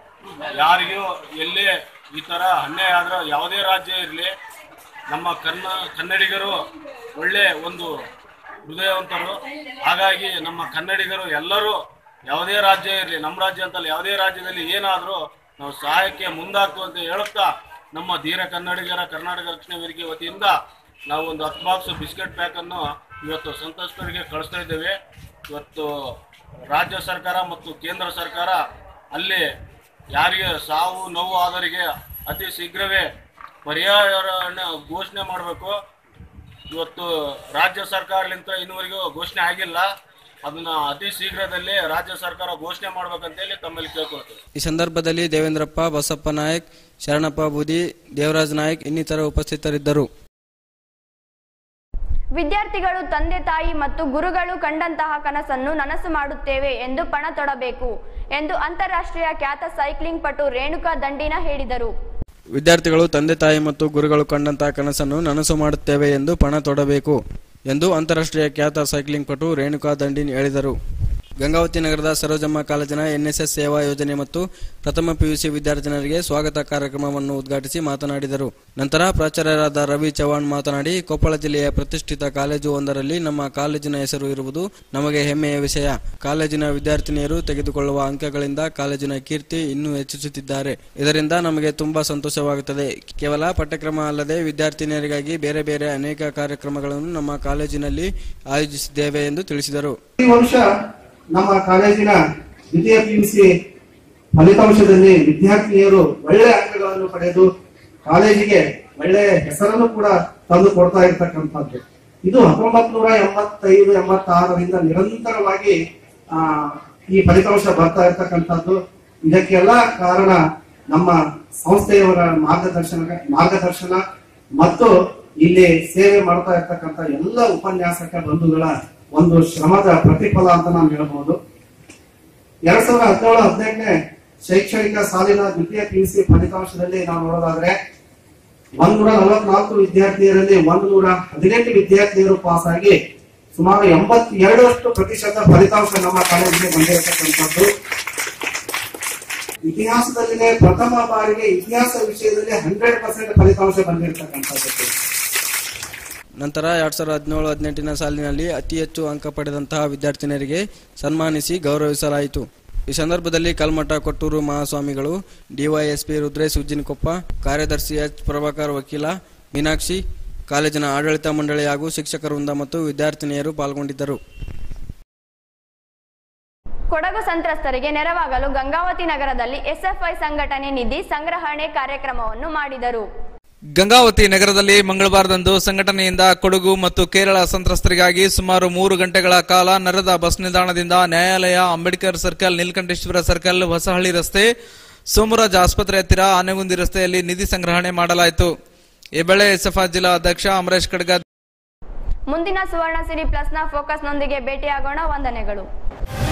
ಯಾರಿಗೂ ಎಲ್ಲೇ ಈ ಥರ ಅನ್ಯಾಯ ಆದ್ರೆ ಯಾವುದೇ ರಾಜ್ಯ ಇರಲಿ ನಮ್ಮ ಕನ್ನ ಕನ್ನಡಿಗರು ಒಳ್ಳೆ ಒಂದು ಹೃದಯವಂತರು ಹಾಗಾಗಿ ನಮ್ಮ ಕನ್ನಡಿಗರು ಎಲ್ಲರೂ ಯಾವುದೇ ರಾಜ್ಯ ಇರಲಿ ನಮ್ಮ ರಾಜ್ಯ ಅಂತಲ್ಲ ಯಾವುದೇ ರಾಜ್ಯದಲ್ಲಿ ಏನಾದರೂ ನಾವು ಸಹಾಯಕ್ಕೆ ಮುಂದಾಕು ಅಂತ ಹೇಳುತ್ತಾ ನಮ್ಮ ಧೀರ ಕನ್ನಡಿಗರ ಕರ್ನಾಟಕ ರಕ್ಷಣಾ ವೇದಿಕೆ ವತಿಯಿಂದ ನಾವು ಒಂದು ಹತ್ತು ಬಾಕ್ಸ್ ಬಿಸ್ಕೆಟ್ ಪ್ಯಾಕ್ ಅನ್ನು ಇವತ್ತು ಸಂತ್ರಸ್ತರಿಗೆ ಕಳಿಸ್ತಾ ಇದ್ದೇವೆ ಇವತ್ತು ರಾಜ್ಯ ಸರ್ಕಾರ ಮತ್ತು ಕೇಂದ್ರ ಸರ್ಕಾರ ಅಲ್ಲಿ ಯಾರಿಗೆ ಸಾವು ನೋವು ಆದವರಿಗೆ ಅತಿ ಶೀಘ್ರವೇ ಪರಿಹಾರವನ್ನು ಘೋಷಣೆ ಮಾಡಬೇಕು ಇವತ್ತು ರಾಜ್ಯ ಸರ್ಕಾರಲಿಂದ ಇನ್ನುವರೆಗೂ ಘೋಷಣೆ ಆಗಿಲ್ಲ ಅದನ್ನ ಅತಿ ಶೀಘ್ರದಲ್ಲಿ ರಾಜ್ಯ ಸರ್ಕಾರ ಘೋಷಣೆ ಮಾಡ್ಬೇಕಂತೇಳಿ ತಮ್ಮಲ್ಲಿ ಕೇಳ್ಕೊಳ್ತೇವೆ ಈ ಸಂದರ್ಭದಲ್ಲಿ ದೇವೇಂದ್ರಪ್ಪ ಬಸಪ್ಪ ನಾಯಕ್ ಶರಣಪ್ಪ ಬೂದಿ ದೇವರಾಜ್ ನಾಯಕ್ ಇನ್ನಿತರ ಉಪಸ್ಥಿತರಿದ್ದರು ವಿದ್ಯಾರ್ಥಿಗಳು ತಂದೆ ತಾಯಿ ಮತ್ತು ಗುರುಗಳು ಕಂಡಂತಹ ಕನಸನ್ನು ನನಸು ಮಾಡುತ್ತೇವೆ ಎಂದು ಪಣ ತೊಡಬೇಕು ಎಂದು ಅಂತಾರಾಷ್ಟ್ರೀಯ ಖ್ಯಾತ ಸೈಕ್ಲಿಂಗ್ ಪಟು ರೇಣುಕಾ ದಂಡಿನ ಹೇಳಿದರು ವಿದ್ಯಾರ್ಥಿಗಳು ತಂದೆ ತಾಯಿ ಮತ್ತು ಗುರುಗಳು ಕಂಡಂತಹ ಕನಸನ್ನು ನನಸು ಮಾಡುತ್ತೇವೆ ಎಂದು ಪಣ ತೊಡಬೇಕು ಎಂದು ಅಂತಾರಾಷ್ಟ್ರೀಯ ಖ್ಯಾತ ಸೈಕ್ಲಿಂಗ್ ಪಟು ರೇಣುಕಾ ದಂಡಿನ್ ಹೇಳಿದರು ಗಂಗಾವತಿ ನಗರದ ಸರೋಜಮ್ಮ ಕಾಲೇಜಿನ ಎನ್ಎಸ್ಎಸ್ ಸೇವಾ ಯೋಜನೆ ಮತ್ತು ಪ್ರಥಮ ಪಿಯುಸಿ ವಿದ್ಯಾರ್ಥಿನಿಯರಿಗೆ ಸ್ವಾಗತ ಕಾರ್ಯಕ್ರಮವನ್ನು ಉದ್ಘಾಟಿಸಿ ಮಾತನಾಡಿದರು ನಂತರ ಪ್ರಾಚಾರ್ಯರಾದ ರವಿ ಚೌಹಾಣ್ ಮಾತನಾಡಿ ಕೊಪ್ಪಳ ಜಿಲ್ಲೆಯ ಪ್ರತಿಷ್ಠಿತ ಕಾಲೇಜು ಒಂದರಲ್ಲಿ ನಮ್ಮ ಕಾಲೇಜಿನ ಹೆಸರು ಇರುವುದು ನಮಗೆ ಹೆಮ್ಮೆಯ ವಿಷಯ ಕಾಲೇಜಿನ ವಿದ್ಯಾರ್ಥಿನಿಯರು ತೆಗೆದುಕೊಳ್ಳುವ ಅಂಕಗಳಿಂದ ಕಾಲೇಜಿನ ಕೀರ್ತಿ ಇನ್ನೂ ಹೆಚ್ಚಿಸುತ್ತಿದ್ದಾರೆ ಇದರಿಂದ ನಮಗೆ ತುಂಬಾ ಸಂತೋಷವಾಗುತ್ತದೆ ಕೇವಲ ಪಠ್ಯಕ್ರಮ ಅಲ್ಲದೆ ವಿದ್ಯಾರ್ಥಿನಿಯರಿಗಾಗಿ ಬೇರೆ ಬೇರೆ ಅನೇಕ ಕಾರ್ಯಕ್ರಮಗಳನ್ನು ನಮ್ಮ ಕಾಲೇಜಿನಲ್ಲಿ ಆಯೋಜಿಸಿದ್ದೇವೆ ಎಂದು ತಿಳಿಸಿದರು ಈ ವರ್ಷ ನಮ್ಮ ಕಾಲೇಜಿನ ದ್ವಿತೀಯ ಪಿಯುಸಿ ಫಲಿತಾಂಶದಲ್ಲಿ ವಿದ್ಯಾರ್ಥಿನಿಯರು ಒಳ್ಳೆಯ ಅಂಕಗಳನ್ನು ಪಡೆದು ಕಾಲೇಜಿಗೆ ಒಳ್ಳೆಯ ಹೆಸರನ್ನು ಕೂಡ ತಂದು ಕೊಡ್ತಾ ಇರ್ತಕ್ಕಂಥದ್ದು ಇದು ಹತ್ತೊಂಬತ್ ನೂರ ಎಂಬತ್ತೈದು ಎಂಬತ್ತಾರರಿಂದ ನಿರಂತರವಾಗಿ ಆ ಈ ಫಲಿತಾಂಶ ಬರ್ತಾ ಇರ್ತಕ್ಕಂಥದ್ದು ಇದಕ್ಕೆಲ್ಲ ಕಾರಣ ನಮ್ಮ ಸಂಸ್ಥೆಯವರ ಮಾರ್ಗದರ್ಶನ ಮಾರ್ಗದರ್ಶನ ಮತ್ತು ಇಲ್ಲಿ ಸೇವೆ ಮಾಡ್ತಾ ಇರ್ತಕ್ಕಂಥ ಎಲ್ಲ ಉಪನ್ಯಾಸಕ ಬಂಧುಗಳ ಒಂದು ಶ್ರಮದ ಪ್ರತಿಫಲ ಅಂತ ನಾವು ಹೇಳ್ಬಹುದು ಎರಡ್ ಸಾವಿರದ ಹದಿನೇಳು ಹದಿನೆಂಟನೇ ಶೈಕ್ಷಣಿಕ ಸಾಲಿನ ದ್ವಿತೀಯ ಪಿಯುಸಿ ಫಲಿತಾಂಶದಲ್ಲಿ ನಾವು ನೋಡೋದಾದ್ರೆ ಒಂದೂರ ನಲವತ್ನಾಲ್ಕು ವಿದ್ಯಾರ್ಥಿಯರಲ್ಲಿ ಒಂದು ನೂರ ಹದಿನೆಂಟು ವಿದ್ಯಾರ್ಥಿಯರು ಪಾಸ್ ಆಗಿ ಸುಮಾರು ಎಂಬತ್ತೆರಡರಷ್ಟು ಪ್ರತಿಶತ ಫಲಿತಾಂಶ ನಮ್ಮ ಕಾಲೇಜಿಗೆ ಬಂದಿರತಕ್ಕಂಥದ್ದು ಇತಿಹಾಸದಲ್ಲಿನೇ ಪ್ರಥಮ ಬಾರಿಗೆ ಇತಿಹಾಸ ವಿಷಯದಲ್ಲಿ ಹಂಡ್ರೆಡ್ ಪರ್ಸೆಂಟ್ ಫಲಿತಾಂಶ ಬಂದಿರತಕ್ಕಂಥದ್ದು ನಂತರ ಎರಡ್ ಸಾವಿರದ ಹದಿನೇಳು ಹದಿನೆಂಟಿನ ಸಾಲಿನಲ್ಲಿ ಅತಿ ಹೆಚ್ಚು ಅಂಕ ಪಡೆದಂತಹ ವಿದ್ಯಾರ್ಥಿನಿಯರಿಗೆ ಸನ್ಮಾನಿಸಿ ಗೌರವಿಸಲಾಯಿತು ಈ ಸಂದರ್ಭದಲ್ಲಿ ಕಲ್ಮಠ ಕೊಟ್ಟೂರು ಮಹಾಸ್ವಾಮಿಗಳು ಡಿವೈಎಸ್ಪಿ ರುದ್ರೇಶ್ ಉಜ್ಜಿನಕೊಪ್ಪ ಕಾರ್ಯದರ್ಶಿ ಎಚ್ ಪ್ರಭಾಕರ್ ವಕೀಲ ಮೀನಾಕ್ಷಿ ಕಾಲೇಜಿನ ಆಡಳಿತ ಮಂಡಳಿ ಹಾಗೂ ಶಿಕ್ಷಕ ವೃಂದ ಮತ್ತು ವಿದ್ಯಾರ್ಥಿನಿಯರು ಪಾಲ್ಗೊಂಡಿದ್ದರು ಕೊಡಗು ಸಂತ್ರಸ್ತರಿಗೆ ನೆರವಾಗಲು ಗಂಗಾವತಿ ನಗರದಲ್ಲಿ ಎಸ್ಎಫ್ಐ ಸಂಘಟನೆ ನಿಧಿ ಸಂಗ್ರಹಣೆ ಕಾರ್ಯಕ್ರಮವನ್ನು ಮಾಡಿದರು ಗಂಗಾವತಿ ನಗರದಲ್ಲಿ ಮಂಗಳವಾರದಂದು ಸಂಘಟನೆಯಿಂದ ಕೊಡಗು ಮತ್ತು ಕೇರಳ ಸಂತ್ರಸ್ತರಿಗಾಗಿ ಸುಮಾರು ಮೂರು ಗಂಟೆಗಳ ಕಾಲ ನರದ ಬಸ್ ನಿಲ್ದಾಣದಿಂದ ನ್ಯಾಯಾಲಯ ಅಂಬೇಡ್ಕರ್ ಸರ್ಕಲ್ ನೀಲಕಂಠೇಶ್ವರ ಸರ್ಕಲ್ ಹೊಸಹಳ್ಳಿ ರಸ್ತೆ ಸೋಮರಾಜ್ ಆಸ್ಪತ್ರೆ ಹತ್ತಿರ ಆನೆಗುಂದಿ ರಸ್ತೆಯಲ್ಲಿ ನಿಧಿ ಸಂಗ್ರಹಣೆ ಮಾಡಲಾಯಿತು ಈ ವೇಳೆ ಎಸ್ಎಫ್ಐ ಜಿಲ್ಲಾ ಅಧ್ಯಕ್ಷ ಅಮರೇಶ್ ಕಡ್ಗ ಮುಂದಿನ ಸುವರ್ಣ ಸಿರಿ ಪ್ಲಸ್ನ ಫೋಕಸ್ನೊಂದಿಗೆ ಭೇಟಿಯಾಗೋಣ ವಂದನೆಗಳು